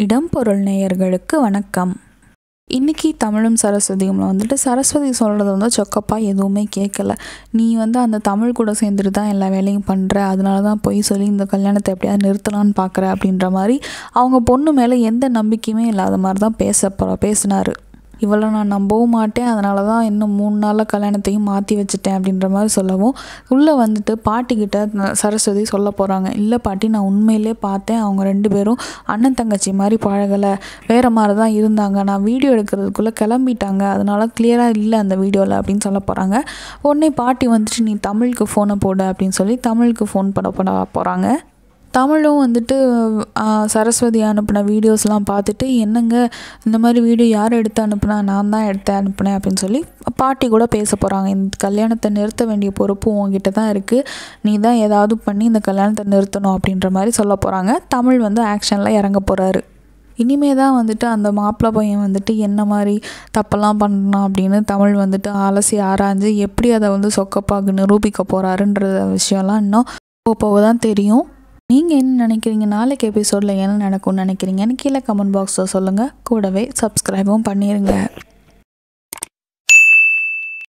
இடம்பொருள் நேயர்களுக்கு வணக்கம் இன்றைக்கி தமிழும் சரஸ்வதியும்ல வந்துட்டு சரஸ்வதி சொல்கிறது வந்து சொக்கப்பா எதுவுமே கேட்கல நீ வந்து அந்த தமிழ் கூட சேர்ந்துட்டு தான் எல்லா வேலையும் பண்ணுற அதனால தான் போய் சொல்லி இந்த கல்யாணத்தை எப்படியாவது நிறுத்தலான்னு பார்க்குற அப்படின்ற மாதிரி அவங்க பொண்ணு மேலே எந்த நம்பிக்கையுமே இல்லாத மாதிரி தான் பேச பேசினார் இவளை நான் நம்பவும் மாட்டேன் அதனால தான் இன்னும் மூணு நாளில் கல்யாணத்தையும் மாற்றி வச்சுட்டேன் அப்படின்ற மாதிரி சொல்லவும் உள்ளே வந்துட்டு பாட்டிக்கிட்ட ந- சரஸ்வதி சொல்ல போகிறாங்க இல்லை பாட்டி நான் உண்மையிலே பார்த்தேன் அவங்க ரெண்டு பேரும் அண்ணன் தங்கச்சி மாதிரி பழகலை வேறு மாதிரி தான் இருந்தாங்க நான் வீடியோ எடுக்கிறதுக்குள்ளே கிளம்பிட்டாங்க அதனால கிளியராக இல்லை அந்த வீடியோவில் அப்படின்னு சொல்ல போகிறாங்க உடனே பாட்டி வந்துட்டு நீ தமிழுக்கு ஃபோனை போடு அப்படின்னு சொல்லி தமிழுக்கு ஃபோன் பண்ண பண்ண போகிறாங்க தமிழும் வந்துட்டு ஆ, சரஸ்வதி அனுப்பின வீடியோஸ்லாம் பார்த்துட்டு என்னங்க இந்த மாதிரி வீடியோ யார் எடுத்து அனுப்புனா நான் தான் எடுத்து அனுப்புனேன் அப்படின்னு சொல்லி பாட்டி கூட பேச போகிறாங்க இந்த கல்யாணத்தை நிறுத்த வேண்டிய பொறுப்பு உங்ககிட்ட தான் இருக்குது நீ தான் ஏதாவது பண்ணி இந்த கல்யாணத்தை நிறுத்தணும் அப்படின்ற மாதிரி சொல்ல போகிறாங்க தமிழ் வந்து ஆக்ஷனில் இறங்க போகிறாரு இனிமே தான் வந்துட்டு அந்த மாப்பிள்ளை பையன் வந்துட்டு என்ன மாதிரி தப்பெல்லாம் பண்ணலாம் அப்படின்னு தமிழ் வந்துட்டு அலசி ஆராய்ஞ்சு எப்படி அதை வந்து சொக்கப்பாக்கு நிரூபிக்க போகிறாருன்ற விஷயம்லாம் இன்னும் போக போக தான் தெரியும் நீங்கள் என்ன நினைக்கிறீங்க நாளைக்கு எபிசோடில் என்ன நடக்கும்னு நினைக்கிறீங்கன்னு கீழே கமெண்ட் பாக்ஸில் சொல்லுங்கள் கூடவே சப்ஸ்கிரைபும் பண்ணிடுங்க